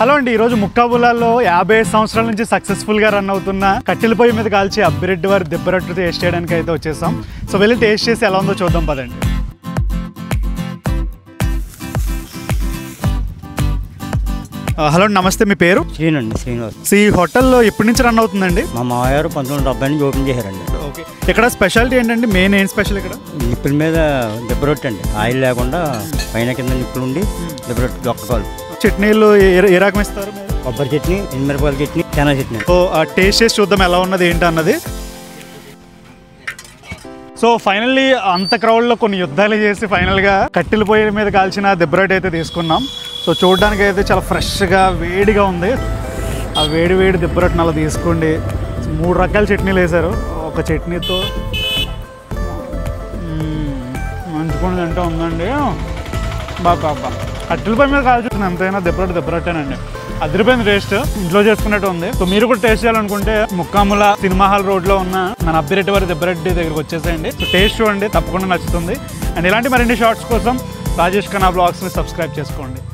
Hello అండి ఈరోజు ముక్కాబులాల్లో యాభై ఐదు సంవత్సరాల నుంచి సక్సెస్ఫుల్గా రన్ అవుతున్న కట్టెల పొయ్యి మీద కాల్చి అబ్బిరెడ్డి వారి దెబ్బరట్టు టేస్ట్ చేయడానికి అయితే వచ్చేసాం సో వెళ్ళి టేస్ట్ చేసి ఎలా ఉందో చూద్దాం పదండి ఆ, హలో అండి నమస్తే మీ పేరు శ్రీనండి శ్రీనివాస్ సో ఈ హోటల్లో ఎప్పటి నుంచి రన్ అవుతుందండి మా మామగారు పంతొమ్మిది వందల డెబ్బై నుంచి ఓపెన్ చేశారండి ఓకే ఇక్కడ స్పెషాలిటీ ఏంటండి మెయిన్ ఏం స్పెషల్ ఇక్కడ నిప్పుల మీద దెబ్బ రొట్టె అండి ఆయిల్ లేకుండా పైన కింద నిప్పులు ఉండి దెబ్బ రొట్టె ఒక్కకాలు చట్నీలు ఏ ఏ రకం ఇస్తారు మీరు? కొబ్బరి చట్నీ ఎండుమిరపకాయల చట్నీ చెనా చట్నీ సో టేస్ట్ చేసి చూద్దాం ఎలా ఉన్నది ఏంటి అన్నది సో ఫైనల్లీ అంత క్రౌడ్లో కొన్ని యుద్ధాలు చేసి ఫైనల్గా కట్టెల పొయ్యి మీద కాల్చిన దెబ్బరొట్టి అయితే తీసుకున్నాం సో చూడడానికి అయితే చాలా ఫ్రెష్గా వేడిగా ఉంది ఆ వేడి వేడి దెబ్బరొట్టిని అలా తీసుకోండి మూడు రకాల చట్నీలు వేశారు ఒక చట్నీతో మ్మ్, మంచుకొని తింటే ఉందండి బాగా బాగా కట్టెల పొయ్యి మీద కాల్చుతుంది ఎంతైనా దెబ్బరొట్టి దెబ్బరొట్టేనండి అదిరిపోయింది టేస్ట్ ఇంట్లో చేసుకున్నట్టు ఉంది సో మీరు కూడా టేస్ట్ చేయాలనుకుంటే ముక్కాముల సినిమా హాల్ రోడ్ లో ఉన్న మన అబ్బిరెడ్డి వారి దెబ్బరెడ్డి దగ్గరికి వచ్చేసేయండి సో టేస్ట్ చూడండి తప్పకుండా నచ్చుతుంది అండ్ ఇలాంటి మరిన్ని షార్ట్స్ కోసం రాజేష్ ఖన్నా బ్లాగ్స్ని సబ్స్క్రైబ్ చేసుకోండి